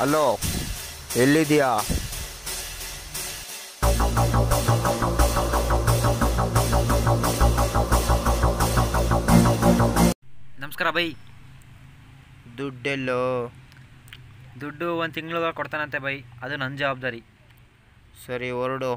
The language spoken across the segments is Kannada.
ಹಲೋ ಎಲ್ಲಿದೆಯಾ ನಮಸ್ಕಾರ ಬೈ ದುಡ್ಡೆಲ್ಲೋ ದುಡ್ಡು ಒಂದು ತಿಂಗಳು ಕೊಡ್ತಾನಂತೆ ಬೈ ಅದು ನನ್ನ ಜವಾಬ್ದಾರಿ ಸರಿ ಹೊರಡು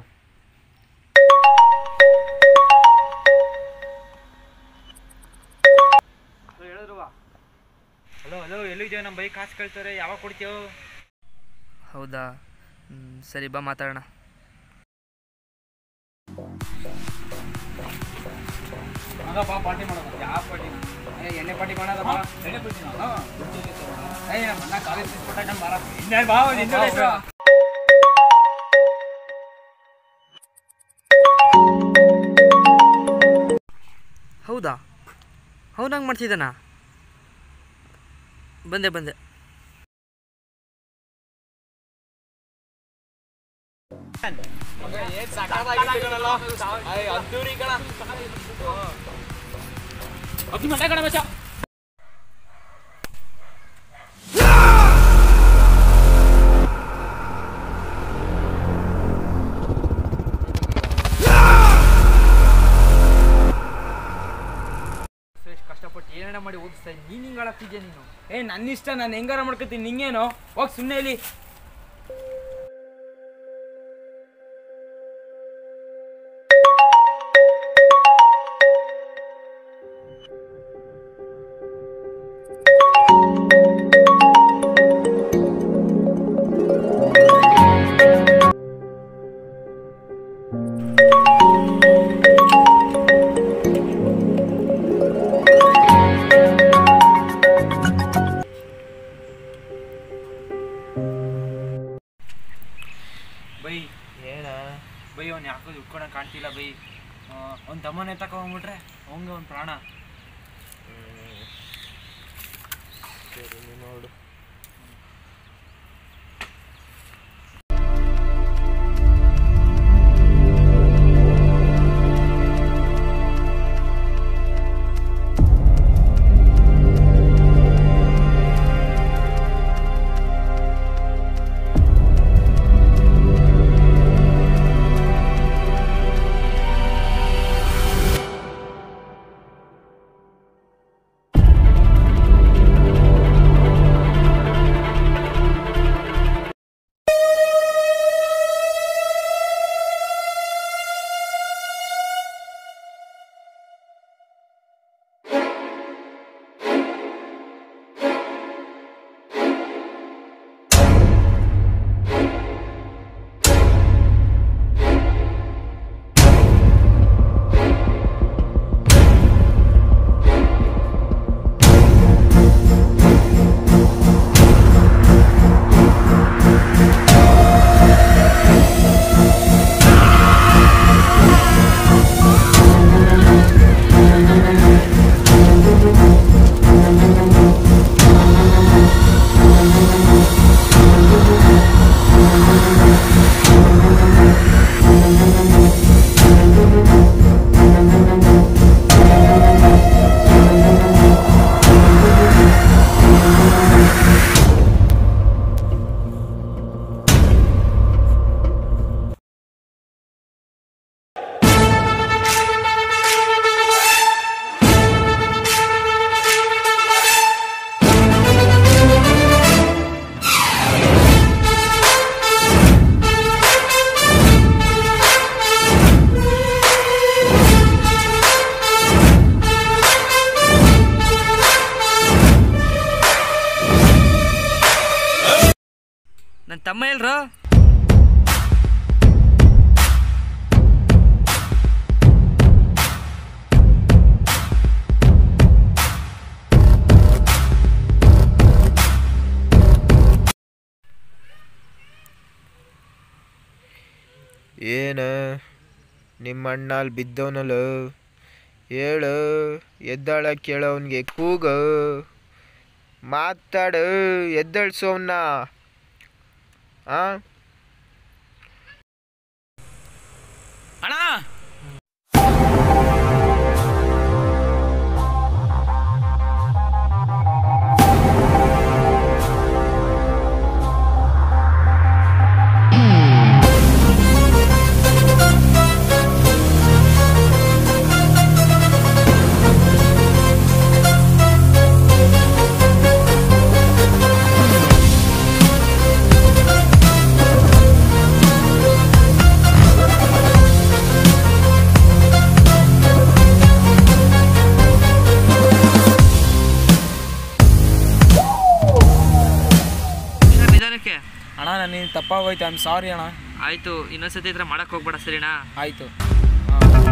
ಹಲೋ ಹಲೋ ಎಲ್ಲಿದ್ದೇವೆ ನಮ್ಮ ಬೈ ಕಾಸು ಕೇಳ್ತಾರೆ ಯಾವಾಗ ಕೊಡ್ತೀವೋ ಹೌದಾ ಹ್ಮ್, ಸರಿ ಬಾ ಮಾತಾಡೋಣ ಪಾರ್ಟಿ ಮಾಡೋದು ಯಾವ ಪಾರ್ಟಿ ಎಣ್ಣೆ ಪಾರ್ಟಿ ಮಾಡೋದ ಎಣ್ಣೆ ಪಾರ್ಟಿ ಏ ನಮ್ಮ ಅಣ್ಣ ಕಾಲೇಜ್ ಫೀಸ್ ಕೊಟ್ಟಾಗ ನಮ್ಮ ಬಾರ ಇನ್ನೇನು ಬಾ ಒಂದು ಎಂಜಾಯ್ ಆಯ್ತು. ಹೌದಾ ಅವನಂಗೆ ಮಾಡ್ತಿದ್ದಾನಾ ಬಂದೆ ಬಂದೆ ಏನ್ ಸಕ್ಕತ್ತಾಗಿತ್ತು ಕಣಲ್ಲ. ಏ, ಅದ್ದೂರಿ ಕಣ. ಅಕ್ಕಿ ಮಂಟ ಕಣ ಮಚ್ಚ. ಸುರೇಶ್ ಕಷ್ಟಪಟ್ಟು ಏನೇನ ಮಾಡಿ ಓದಿಸ್ತಾ ನೀನು ಹಿಂಗೆ ಹಾಳಾಗ್ತಿದ್ಯಾ ನೀನು ಏ ನನ್ನ ಇಷ್ಟ ನಾನು ಹೆಂಗಾರ ಮಾಡ್ಕೊತೀನಿ ನಿಂಗೇನು ಹೋಗ್ ಸುಮ್ಮನೆ ಇಲ್ಲಿ ಬೈ ಏನ ಬೈ ಅವ್ನು ಯಾಕೋ ದುಡ್ಕೊಳಂಗೆ ಕಾಣ್ತಿಲ್ಲ ಬೈ ಅವ್ನ ತಮ್ಮನೇ ತಗೊಂಡ್ಬಿಟ್ರೆ ಅವಂಗೆ ಒಂದು ಪ್ರಾಣ ಸರಿ ನೀನ್ ನೋಡು ನನ್ನ ತಮ್ಮ ಎಲ್ರು ಏನ ನಿಮ್ಮ ಅಣ್ಣ ಅಲ್ಲಿ ಬಿದ್ದವನಲ್ಲ ಹೇಳು ಎದ್ದಾಳ ಕೇಳೋನ್ಗೆ ಕೂಗ ಮಾತಾಡು ಎದ್ದಳ್ಸೋವ್ನ ಆ ಅಣ್ಣ ಅಣ್ಣ ನನಗೆ ತಪ್ಪಾಗೋಯ್ತು ಐ ಆಮ್ ಸಾರಿ ಅಣ್ಣ ಆಯಿತು ಇನ್ನೊಂದ್ಸತಿ ಈ ಥರ ಮಾಡೋಕ್ಕೆ ಹೋಗ್ಬೇಡ ಸರಿನಾ ಆಯಿತು ಹಾಂ